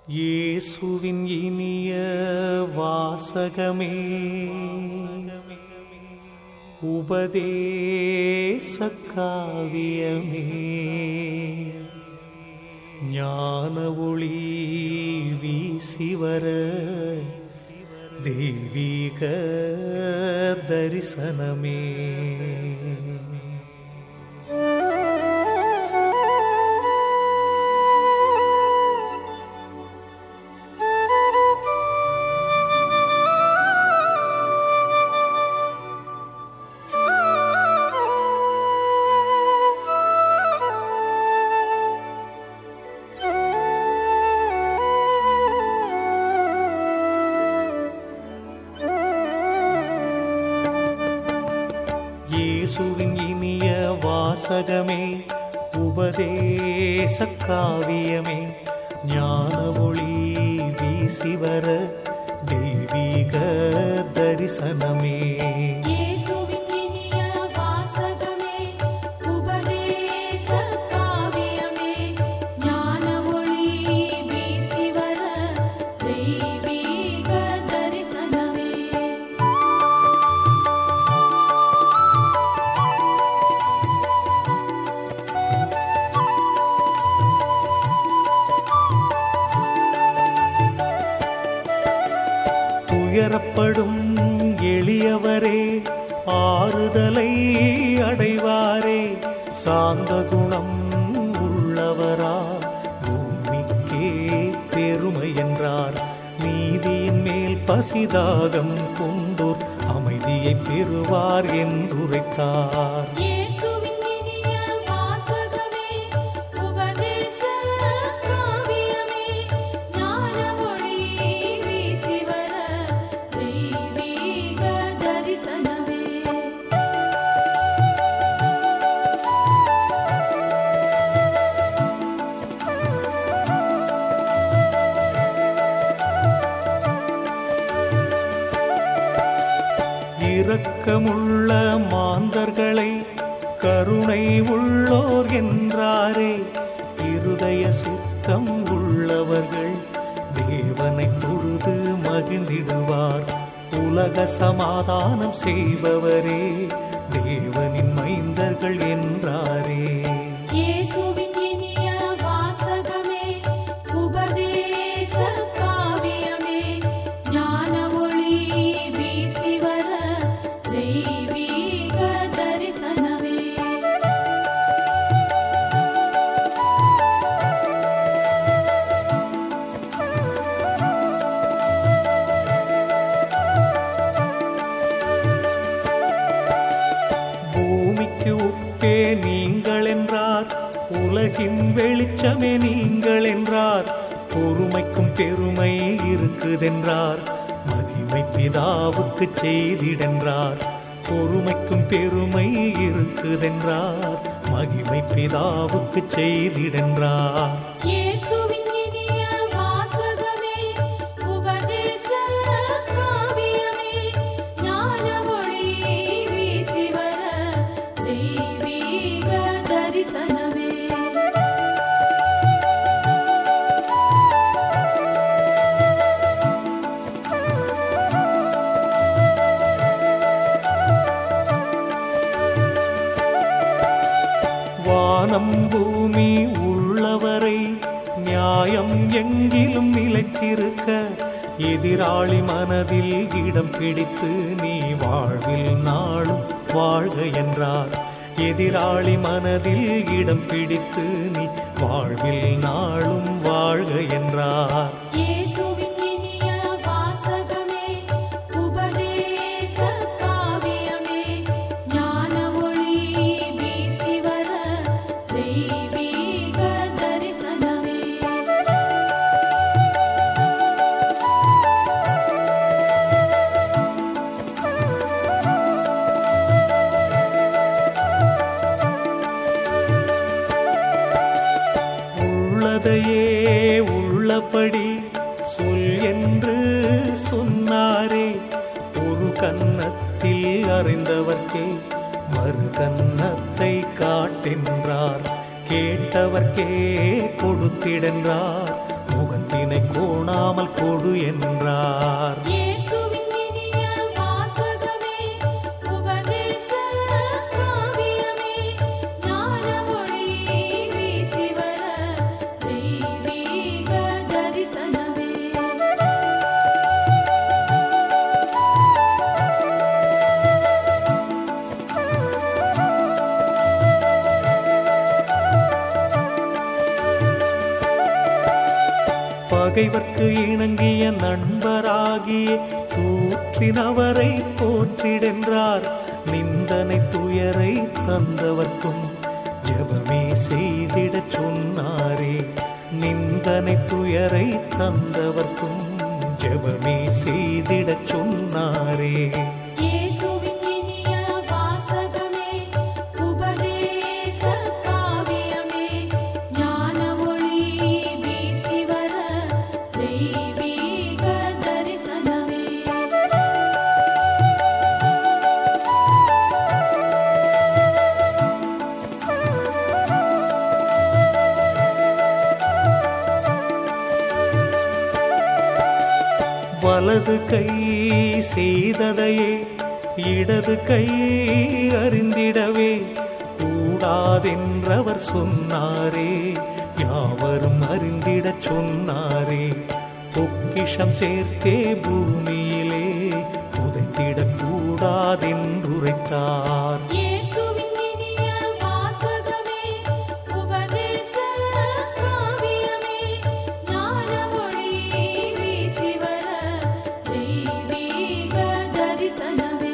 இயேசுவின் இனிய வாசகமே உபதேச காவியமே ஞான ஒளி வீசி வர தெய்வீக தரிசனமே இயேசுவின் இனிய வாசகமே உபதேச காவியமே ஞான ஒளி வீசி வர தெய்வீக தரிசனமே இயேசுவின் இனிய வாசகமே உபதேச காவியமே ஞான ஒளி வீசி வர தெய்வீக தரிசனமே துயரப்படும் எளியவரே ஆறுதலை அடைவாரே சாந்த குணம் உள்ளவரா பூமிக்கே பெருமை என்றார் நீதியின் மேல் பசிதாகம் கொண்டோர் அமைதியை பெறுவார் என்றுரைத்தார் இயேசுவின் இனிய வாசகமே உபதேச காவியமே ஞான ஒளி வீசி வர தெய்வீக தரிசனமே இரக்கமுள்ள மாந்தர்களை கருணை உள்ளோர் என்றாரே இருதய சுத்தம் உள்ளவர்கள் தேவனை தொழுது மகிழ்ந்திடுவார் உலக சமாதானம் செய்பவரே தேவனின் மைந்தர்கள் என்றாரே இயேசுவின் இனிய வாசகமே உபதேச காவியமே ஞான ஒளி வீசி வர தெய்வீக தரிசனமே பூமிக்கு உப்பே நீங்கள் என்றார் உலகின் வெளிச்சமே நீங்கள் என்றார் பொறுமைக்கும் பெருமை இருக்குதென்றார் மகிமை பிதாவுக்கு செய்திடென்றார் பொறுமைக்கும் பெருமை இருக்குதென்றார் மகிமை பிதாவுக்கு செய்திடென்றார் இயேசுவின் இனிய வாசகமே உபதேச காவியமே ஞான ஒளி வீசி வர தெய்வீக தரிசனமே வானம் பூமி உள்ளவரை நியாயம் எங்கிலும் நிலைத்திருக்க எதிராளி மனதில் இடம் பிடித்து நீ வாழ்வில் நாளும் வாழ்க என்றார் எதிராளி மனதில் இடம் பிடித்து நீ வாழ்வில் நாளும் வாழ்க என்றார் இயேசுவின் இனிய வாசகமே உபதேச காவியமே ஞான ஒளி வீசி வர தெய்வீக தரிசனமே உள்ளதையே உள்ளபடி சொல் என்று சொன்னாரே ஒரு கன்னத்தில் அறிந்தவர்க்கே மறு கன்னத்தை காட்டென்றார் கேட்டவர்க்கே கொடுத்திடென்றார் முகத்தில் முத்தினை கோணாமல் கொடு என்றார் இயேசுவின் இனிய வாசகமே உபதேச காவியமே ஞான ஒளி வீசி வர தெய்வீக தரிசனமே பகைவர்க்கு இணங்கிய நண்பராகிய தூற்றினவரை போற்றிடென்றார் நிந்தனை துயரை தந்தவர்க்கும் ஜெபமே செய்திடச் சொன்னாரே நிந்தனை துயரை தந்தவர்க்கும் ஜெபமே செய்திடச் சொன்னாரே இயேசுவின் இனிய வாசகமே உபதேச காவியமே ஞான ஒளி வீசி வர தெய்வீக தரிசனமே வலது கை செய்ததையே இடது கை அறிந்திடவே கூடாதென்றவர் சொன்னாரே யாவரும் அறிந்திடச் சொன்னாரே பொக்கிஷம் சேர்த்தே பூமியிலே புதைத்திடக் கூடாதென்றுரைத்தார் இயேசுவின் இனிய வாசகமே உபதேச காவியமே ஞான ஒளி வீசி வர தெய்வீக தரிசனமே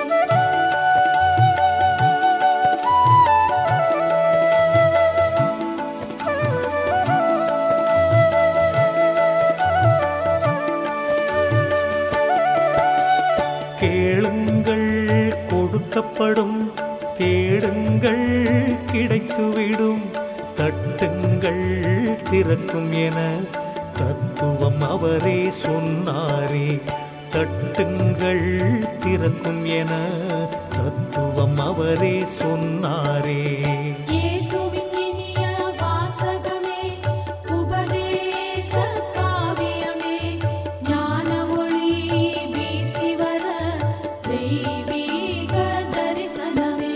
கேளுங்கள் கொடுக்கப்படும் தேடுங்கள் கிடைத்துவிடும் தட்டுங்கள் திறக்கும் என தத்துவம் அவரே சொன்னாரே தட்டுங்கள் திறக்கும் என தத்துவம் அவரே சொன்னாரே இயேசுவின் இனிய வாசகமே உபதேச காவியமே ஞான ஒளி வீசி வர தெய்வீக தரிசனமே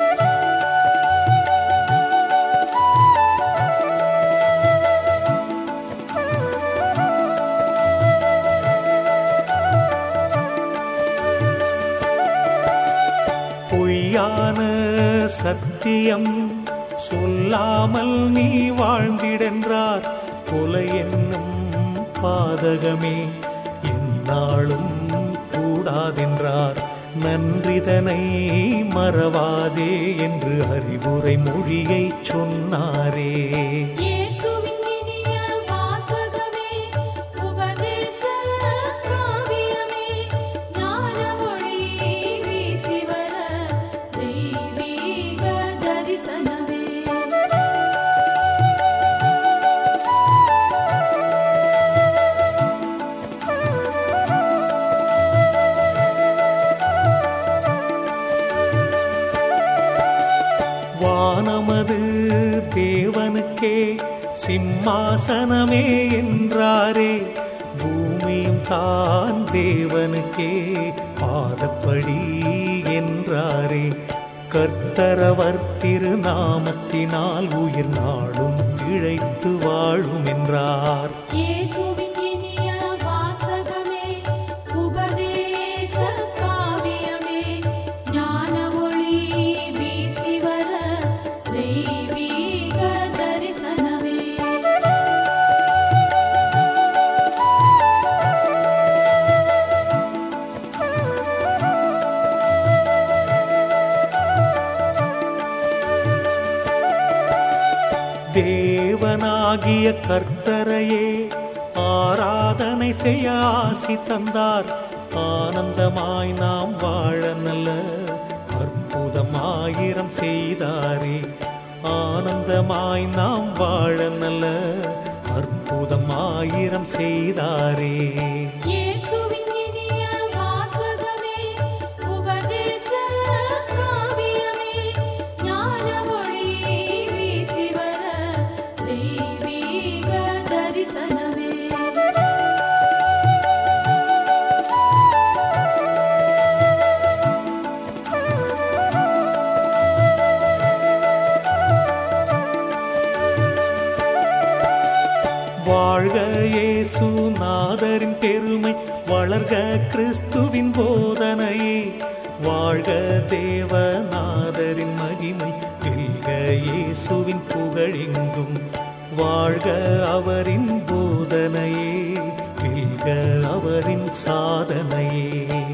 பொய்யான சத்தியம் சொல்லாமல் நீ வாழ்ந்திடென்றார் கொலை என்னும் பாதகமே எந்நாளும் கூடாதென்றார் நன்றிதனை மறவாதே என்று அறிவுரை மொழியை சொன்னாரே இயேசுவின் இனிய வாசகமே உபதேச காவியமே ஞான ஒளி வீசி வர தெய்வீக தரிசனமே வானமது தேவனுக்கே சிம்மாசனமே என்றாரே பூமியும் தான் தேவனுக்கே பாதப்படி என்றாரே கர்த்தரவர் திருநாமத்தினால் உயிர் நாளும் இழைத்து வாழும் என்றார் இயேசுவின் இனிய வாசகமே உபதேச காவியமே ஞான ஒளி வீசி வர தெய்வீக தரிசனமே தேவனாகிய கர்த்தரையே ஆராதனை செய்ய ஆசி தந்தார் ஆனந்தமாய் நாம் வாழ நல்ல அற்புதமாயிரம் செய்தாரே ஆனந்தமாய் நாம் வாழ நல்ல அற்புதமாயிரம் செய்தாரே இயேசுவின் இனிய வாசகமே உபதேச காவியமே ஞான ஒளி வீசி வர தெய்வீக தரிசனமே வாழ்க இயேசு நாதரின் பெருமை வளர்க கிறிஸ்துவின் போதனையே வாழ்க தேவநாதரின் மகிமை வெல்க இயேசுவின் புகழெங்கும் வாழ்க அவரின் போதனையே வெல்க அவரின் சாதனையே